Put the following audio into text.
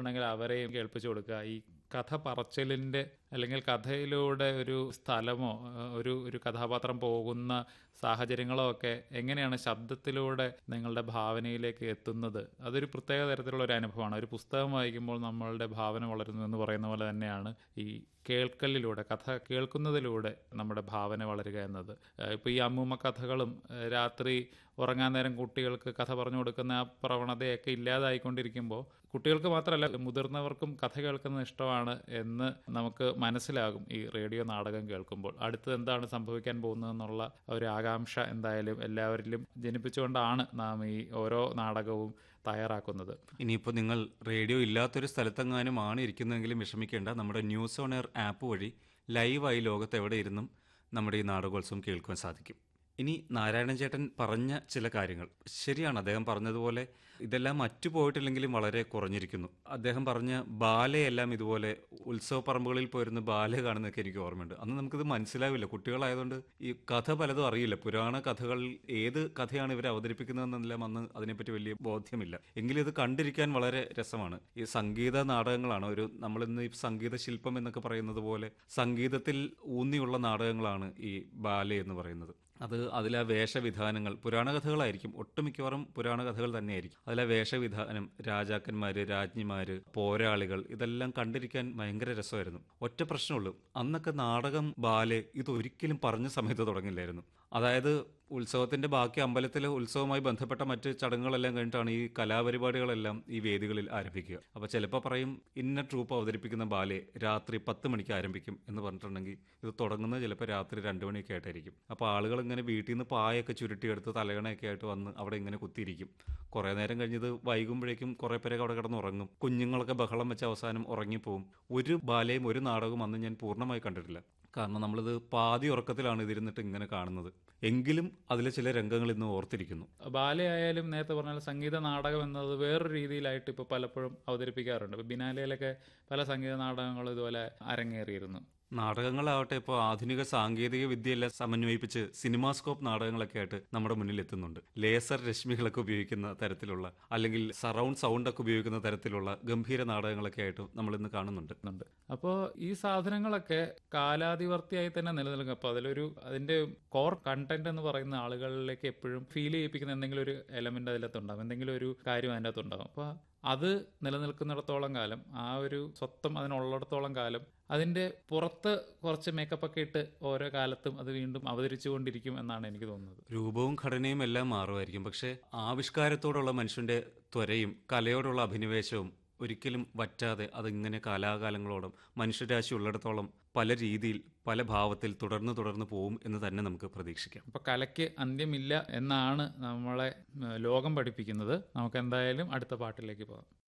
വേണമെങ്കിൽ അവരെയും കേൾപ്പിച്ചു കൊടുക്കുക ഈ കഥ പറച്ചിലിൻ്റെ അല്ലെങ്കിൽ കഥയിലൂടെ ഒരു സ്ഥലമോ ഏഹ്, ഒരു ഒരു കഥാപാത്രം പോകുന്ന സാഹചര്യങ്ങളോ ഒക്കെ എങ്ങനെയാണ് ശബ്ദത്തിലൂടെ നിങ്ങളുടെ ഭാവനയിലേക്ക് എത്തുന്നത് അതൊരു പ്രത്യേക തരത്തിലുള്ള ഒരു അനുഭവമാണ് ഒരു പുസ്തകം വായിക്കുമ്പോൾ നമ്മളുടെ ഭാവന വളരുന്നു എന്ന് പറയുന്ന പോലെ തന്നെയാണ് ഈ കേൾക്കലിലൂടെ കഥ കേൾക്കുന്നതിലൂടെ നമ്മുടെ ഭാവന വളരുക എന്നത് ഏഹ് ഇപ്പോൾ ഈ അമ്മൂമ്മ കഥകളും ഏഹ് രാത്രി ഉറങ്ങാൻ നേരം കുട്ടികൾക്ക് കഥ പറഞ്ഞു കൊടുക്കുന്ന ആ പ്രവണതയൊക്കെ ഇല്ലാതായിക്കൊണ്ടിരിക്കുമ്പോൾ കുട്ടികൾക്ക് മാത്രമല്ല മുതിർന്നവർക്കും കഥ കേൾക്കുന്നത് ഇഷ്ടമാണ് എന്ന് നമുക്ക് മനസ്സിലാകും ഈ റേഡിയോ നാടകം കേൾക്കുമ്പോൾ അടുത്ത് എന്താണ് സംഭവിക്കാൻ പോകുന്നതെന്നുള്ള ഒരു ആകാംക്ഷ എന്തായാലും എല്ലാവരിലും ജനിപ്പിച്ചുകൊണ്ടാണ് നാം ഈ ഓരോ നാടകവും തയ്യാറാക്കുന്നത് ഇനിയിപ്പോൾ നിങ്ങൾ റേഡിയോ ഇല്ലാത്തൊരു സ്ഥലത്തെങ്ങാനും ആണ് ഇരിക്കുന്നതെങ്കിലും വിഷമിക്കേണ്ട നമ്മുടെ ന്യൂസ് ഓൺ എയർ ആപ്പ് വഴി ലൈവായി ലോകത്ത് എവിടെ ഇരുന്നും നമ്മുടെ ഈ നാടകോത്സവം കേൾക്കുവാൻ സാധിക്കും ഇനി നാരായണൻ ചേട്ടൻ പറഞ്ഞ ചില കാര്യങ്ങൾ ശരിയാണ് അദ്ദേഹം പറഞ്ഞതുപോലെ ഇതെല്ലാം മറ്റു പോയിട്ടില്ലെങ്കിലും വളരെ കുറഞ്ഞിരിക്കുന്നു അദ്ദേഹം പറഞ്ഞ ബാലയെല്ലാം ഇതുപോലെ ഉത്സവ പറമ്പുകളിൽ പോയിരുന്ന് ബാല കാണുന്നതൊക്കെ എനിക്ക് ഓർമ്മയുണ്ട് അന്ന് നമുക്കിത് മനസ്സിലാവില്ല കുട്ടികളായതുകൊണ്ട് ഈ കഥ പലതും അറിയില്ല പുരാണ കഥകൾ ഏത് കഥയാണ് ഇവർ അവതരിപ്പിക്കുന്നതെന്നെല്ലാം അന്ന് അതിനെപ്പറ്റി വലിയ ബോധ്യമില്ല എങ്കിലും ഇത് കണ്ടിരിക്കാൻ വളരെ രസമാണ് ഈ സംഗീത നാടകങ്ങളാണ് ഒരു നമ്മളിന്ന് ഈ സംഗീത ശില്പം എന്നൊക്കെ പറയുന്നത് പോലെ സംഗീതത്തിൽ ഊന്നിയുള്ള നാടകങ്ങളാണ് ഈ ബാലെ എന്ന് പറയുന്നത് അത് അതിലെ വേഷവിധാനങ്ങൾ പുരാണ കഥകളായിരിക്കും ഒട്ടുമിക്കവാറും പുരാണ കഥകൾ തന്നെയായിരിക്കും അതിലെ വേഷവിധാനം രാജാക്കന്മാര് രാജ്ഞിമാര് പോരാളികൾ ഇതെല്ലാം കണ്ടിരിക്കാൻ ഭയങ്കര രസമായിരുന്നു ഒറ്റ പ്രശ്നമുള്ളൂ അന്നൊക്കെ നാടകം ബാലെ ഇതൊരിക്കലും പറഞ്ഞ സമയത്ത് തുടങ്ങില്ലായിരുന്നു അതായത് ഉത്സവത്തിന്റെ ബാക്കി അമ്പലത്തിലെ ഉത്സവവുമായി ബന്ധപ്പെട്ട മറ്റ് ചടങ്ങുകളെല്ലാം കഴിഞ്ഞിട്ടാണ് ഈ കലാപരിപാടികളെല്ലാം ഈ വേദികളിൽ ആരംഭിക്കുക അപ്പോൾ ചിലപ്പോൾ പറയും ഇന്ന ട്രൂപ്പ് അവതരിപ്പിക്കുന്ന ബാലെ രാത്രി പത്ത് മണിക്ക് ആരംഭിക്കും എന്ന് പറഞ്ഞിട്ടുണ്ടെങ്കിൽ ഇത് തുടങ്ങുന്നത് ചിലപ്പോൾ രാത്രി രണ്ട് മണിയൊക്കെ ആയിട്ടായിരിക്കും അപ്പോൾ ആളുകൾ ഇങ്ങനെ വീട്ടിൽ നിന്ന് പായൊക്കെ ചുരുട്ടിയെടുത്ത് തലകണയൊക്കെ ആയിട്ട് വന്ന് അവിടെ ഇങ്ങനെ കുത്തിയിരിക്കും കുറേ നേരം കഴിഞ്ഞത് വൈകുമ്പോഴേക്കും കുറേ പേരൊക്കെ അവിടെ കിടന്ന് ഉറങ്ങും കുഞ്ഞുങ്ങളൊക്കെ ബഹളം വെച്ച് അവസാനം ഉറങ്ങിപ്പോവും ഒരു ബാലയും ഒരു നാടകവും അന്ന് ഞാൻ പൂർണ്ണമായി കണ്ടിട്ടില്ല കാരണം നമ്മളിത് പാതി ഉറക്കത്തിലാണ് ഇതിരുന്നിട്ട് ഇങ്ങനെ കാണുന്നത് എങ്കിലും അതിലെ ചില രംഗങ്ങൾ ഇന്ന് ഓർത്തിരിക്കുന്നു ബാലയായാലും നേരത്തെ പറഞ്ഞ സംഗീത നാടകം എന്നത് വേറൊരു രീതിയിലായിട്ട് ഇപ്പോൾ പലപ്പോഴും അവതരിപ്പിക്കാറുണ്ട് ഇപ്പോൾ ബിനാലയിലൊക്കെ പല സംഗീത നാടകങ്ങളും ഇതുപോലെ അരങ്ങേറിയിരുന്നു നാടകങ്ങളാവട്ടെ ഇപ്പോൾ ആധുനിക സാങ്കേതിക വിദ്യയെല്ലാം സമന്വയിപ്പിച്ച് സിനിമാസ്കോപ്പ് നാടകങ്ങളൊക്കെ ആയിട്ട് നമ്മുടെ മുന്നിൽ എത്തുന്നുണ്ട് ലേസർ രശ്മികളൊക്കെ ഉപയോഗിക്കുന്ന തരത്തിലുള്ള അല്ലെങ്കിൽ സറൗണ്ട് സൗണ്ട് ഒക്കെ ഉപയോഗിക്കുന്ന തരത്തിലുള്ള ഗംഭീര നാടകങ്ങളൊക്കെ ആയിട്ട് നമ്മൾ ഇന്ന് കാണുന്നുണ്ട് ഉണ്ട് അപ്പോൾ ഈ സാധനങ്ങളൊക്കെ കാലാതിവർത്തിയായി തന്നെ നിലനിൽക്കും അപ്പോൾ അതിലൊരു അതിന്റെ കോർ കണ്ടന്റ് എന്ന് പറയുന്ന ആളുകളിലേക്ക് എപ്പോഴും ഫീൽ ചെയ്യിപ്പിക്കുന്ന എന്തെങ്കിലും ഒരു എലമെന്റ് അതിനകത്തുണ്ടാകും എന്തെങ്കിലും ഒരു കാര്യം അതിൻ്റെ അകത്തുണ്ടാകും അപ്പോൾ അത് നിലനിൽക്കുന്നിടത്തോളം കാലം ആ ഒരു സ്വത്വം അതിനുള്ളിടത്തോളം കാലം അതിന്റെ പുറത്ത് കുറച്ച് മേക്കപ്പ് ഒക്കെ ഇട്ട് ഓരോ കാലത്തും അത് വീണ്ടും അവതരിച്ചുകൊണ്ടിരിക്കും എന്നാണ് എനിക്ക് തോന്നുന്നത് രൂപവും ഘടനയും എല്ലാം മാറുമായിരിക്കും പക്ഷേ ആവിഷ്കാരത്തോടുള്ള മനുഷ്യന്റെ ത്വരയും കലയോടുള്ള അഭിനിവേശവും ഒരിക്കലും വറ്റാതെ അതിങ്ങനെ കാലാകാലങ്ങളോളം മനുഷ്യരാശി ഉള്ളിടത്തോളം പല രീതിയിൽ പല ഭാവത്തിൽ തുടർന്ന് തുടർന്ന് പോവും എന്ന് തന്നെ നമുക്ക് പ്രതീക്ഷിക്കാം അപ്പൊ കലയ്ക്ക് അന്ത്യമില്ല എന്നാണ് നമ്മളെ ഏഹ്, ലോകം പഠിപ്പിക്കുന്നത് നമുക്ക് എന്തായാലും അടുത്ത പാട്ടിലേക്ക് പോകാം